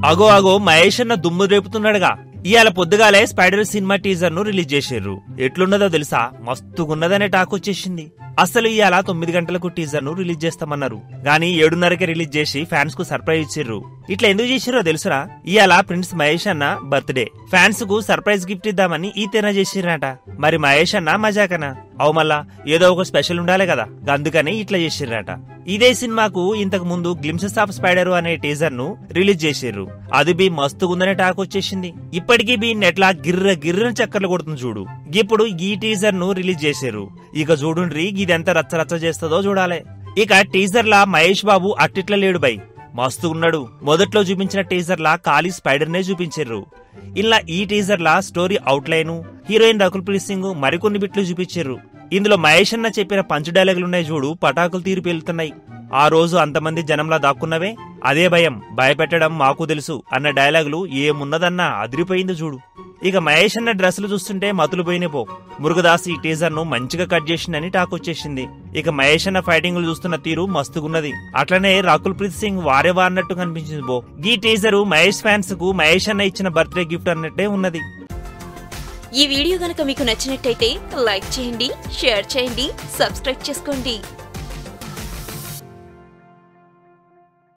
అగో అగో మహేష్ అన్న దుమ్ము రేపుతున్నాడుగా ఇవాళ పొద్దుగాలే స్పైడర్ సినిమా టీజర్ ను రిలీజ్ చేసారు ఎట్లున్నదో తెలుసా మస్తుగున్నదనే టాక్ వచ్చేసింది అసలు ఇవాళ తొమ్మిది గంటలకు టీజర్ ను రిలీజ్ చేస్తామన్నారు గానీ ఏడున్నరకే రిలీజ్ చేసి ఫ్యాన్స్ కు సర్ప్రైజ్ ఇచ్చిర్రు ఇట్లా ఎందుకు చేసిర్రో తెలుసురా ఇవాళ ప్రిన్స్ మహేష్ అన్న బర్త్డే ఫ్యాన్స్ కు సర్ప్రైజ్ గిఫ్ట్ ఇద్దామని ఈ తెన చేసిర్రట మరి మహేష్ అన్న మజాకనా అవు మళ్ళా ఏదో ఒక స్పెషల్ ఉండాలి కదా అందుకని ఇట్లా చేసిర్రట ఇదే సినిమాకు ఇంతకు ముందు గ్లిమ్సెస్ ఆఫ్ స్పైడర్ అనే టీజర్ ను రిలీజ్ చేసిర్రు అది బి మస్తుగుందనే టాక్ వచ్చేసింది ఇప్పటికీ బి నెట్లా గిర్ర గిర్రని చక్కర్లు కొడుతుంది చూడు ఇప్పుడు ఈ టీజర్ ను రిలీజ్ చేశారు ఇక చూడుండ్రి ఇదెంత రచ్చ రచ్చ చేస్తుందో చూడాలి ఇక టీజర్ లా మహేష్ బాబు అట్టిట్ల లేడు బై మస్తు ఉన్నాడు మొదట్లో చూపించిన టీజర్ లా ఖాళీ స్పైడర్ నే చూపించారు ఇలా ఈ టీజర్ లా story outline heroine Rakul Preet Singh మరికొన్ని బిట్లు చూపించారు ఇందులో మహేష్ అన్న చెప్పిన పంచ్ డైలాగులున్నాయి చూడు పటాకులు తీరు పేలుతున్నాయి ఆ రోజు అంతమంది జనంలా దాక్కున్నవే అదే భయం భయపెట్టడం మాకు తెలుసు అన్న డైలాగులు ఏమున్నదన్నా అదిరిపోయింది చూడు ఇక మహేష్ అన్న డ్రెస్సులు చూస్తుంటే మతులు పోయినాయి పో మురుగదాస్ ఈ టీజర్ ను మంచిగా కట్ చేసిందని టాక్ వచ్చేసింది ఇక మహేష్ అన్న ఫైటింగ్లు చూస్తున్న తీరు మస్తుగున్నది అట్లనే రాకుల్ ప్రీత్ సింగ్ వారే వారినట్టు కనిపించింది బో ఈ టీజర్ మహేష్ ఫ్యాన్స్ కు మహేష్ అన్న ఇచ్చిన బర్త్డే గిఫ్ట్ అన్నట్టే ఉన్నది ఈ వీడియో గనక మీకు నచ్చినట్టయితే లైక్ చేయండి షేర్ చేయండి సబ్స్క్రైబ్ చేసుకోండి